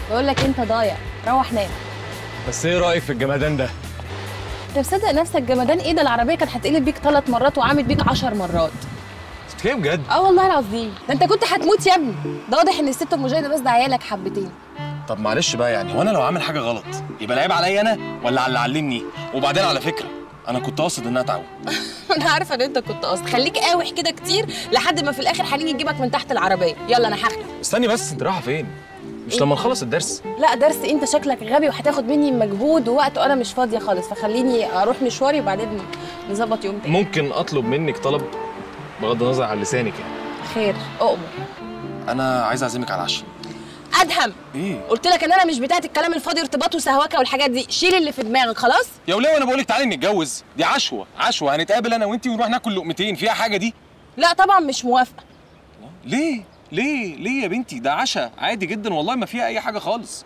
بقول لك انت ضايع روح نام بس ايه رايك في الجمدان ده انت مصدق نفسك جمدان ايه ده العربيه كانت هتقلب بيك ثلاث مرات وعامل بيك عشر مرات بتتكلم بجد اه والله العظيم ده انت كنت هتموت يا ابني ده واضح ان الست ام مجاهده بس ده عيالك حبتين طب معلش بقى يعني وانا لو عامل حاجه غلط يبقى العيب عليا انا ولا على اللي علمني وبعدين على فكره انا كنت قاصد انها تعود انا عارفه ان انت كنت قاصد خليك قاوح كده كتير لحد ما في الاخر هنيجي نجيبك من تحت العربيه يلا انا هخلع استني بس انت رايحه فين مش لما نخلص الدرس لا درس إيه؟ انت شكلك غبي وهتاخد مني مجهود ووقت وانا مش فاضيه خالص فخليني اروح مشواري وبعدين نظبط يوم تاني ممكن اطلب منك طلب بغض النظر عن لسانك يعني خير اؤمر انا عايز اعزمك على العشاء ادهم ايه قلت لك ان انا مش بتاعت الكلام الفاضي ارتباط وسهوكه والحاجات دي شيل اللي في دماغك خلاص يا وليه وانا بقول لك تعالي نتجوز دي عشوه عشوه هنتقابل انا وانتي ونروح ناكل لقمتين فيها حاجه دي لا طبعا مش موافقه ليه ليه ليه يا بنتي ده عشاء عادي جدا والله ما فيها اي حاجه خالص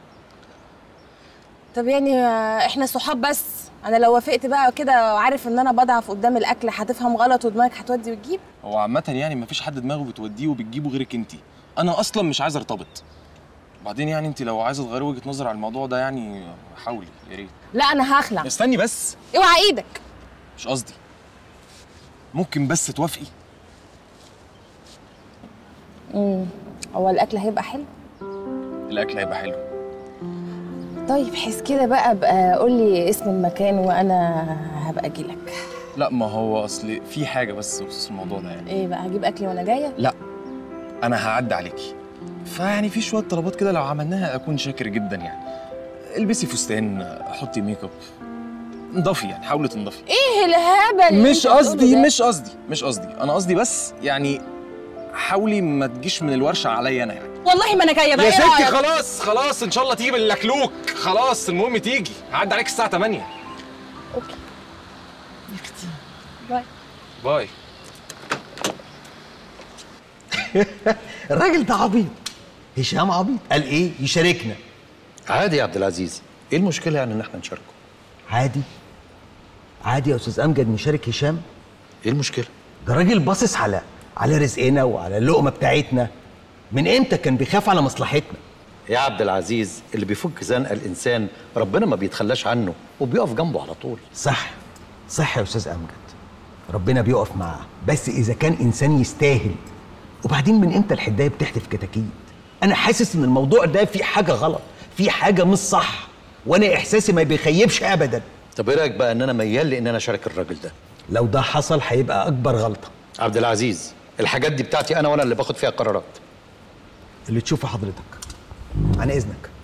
طب يعني آه، احنا صحاب بس انا لو وافقت بقى كده وعارف ان انا بضعف قدام الاكل هتفهم غلط ودماغك هتودي وتجيب هو عامة يعني مفيش حد دماغه بتوديه وبتجيبه غيرك انت انا اصلا مش عايز ارتبط وبعدين يعني انت لو عايزه تغيري وجهه نظر على الموضوع ده يعني حاولي يا ريت لا انا هخلع استني بس اوعى ايدك مش قصدي ممكن بس توافقي امم هو الاكل هيبقى حلو الاكل هيبقى حلو طيب حس كده بقى بقى قول لي اسم المكان وانا هبقى اجي لك لا ما هو اصل في حاجه بس بخصوص الموضوع ده يعني ايه بقى هجيب اكلي وانا جايه لا انا هعدي عليكي فيعني في شويه طلبات كده لو عملناها اكون شاكر جدا يعني البسي فستان حطي ميك اب انضفي يعني حاولي تنضفي ايه الهبل اللي مش انت بتقوله قصدي ده؟ مش قصدي مش قصدي انا قصدي بس يعني حاولي ما تجيش من الورشه عليا انا يعني والله ما انا جايه بقى يا إيه ستي رأيك؟ خلاص خلاص ان شاء الله تيجي باللكلوك خلاص المهم تيجي هعدي عليك الساعه 8 اوكي يا اختي باي باي الراجل ده عبيط هشام عبيط قال ايه يشاركنا عادي يا عبد العزيز ايه المشكله يعني ان احنا نشاركه عادي عادي يا استاذ امجد نشارك هشام ايه المشكله ده راجل باصص على على رزقنا وعلى اللقمه بتاعتنا من امتى كان بيخاف على مصلحتنا يا عبد العزيز اللي بيفك زنقه الانسان ربنا ما بيتخلاش عنه وبيقف جنبه على طول صح صح يا استاذ امجد ربنا بيقف معاه بس اذا كان انسان يستاهل وبعدين من امتى الحدايه بتحدف كتاكيت انا حاسس ان الموضوع ده في حاجه غلط في حاجه مش صح وانا احساسي ما بيخيبش ابدا طب ايه رايك بقى ان انا ميال لان انا اشارك الراجل ده لو ده حصل هيبقى اكبر غلطه عبد العزيز الحاجات دي بتاعتي انا وانا اللي باخد فيها قرارات اللي تشوفه حضرتك عن اذنك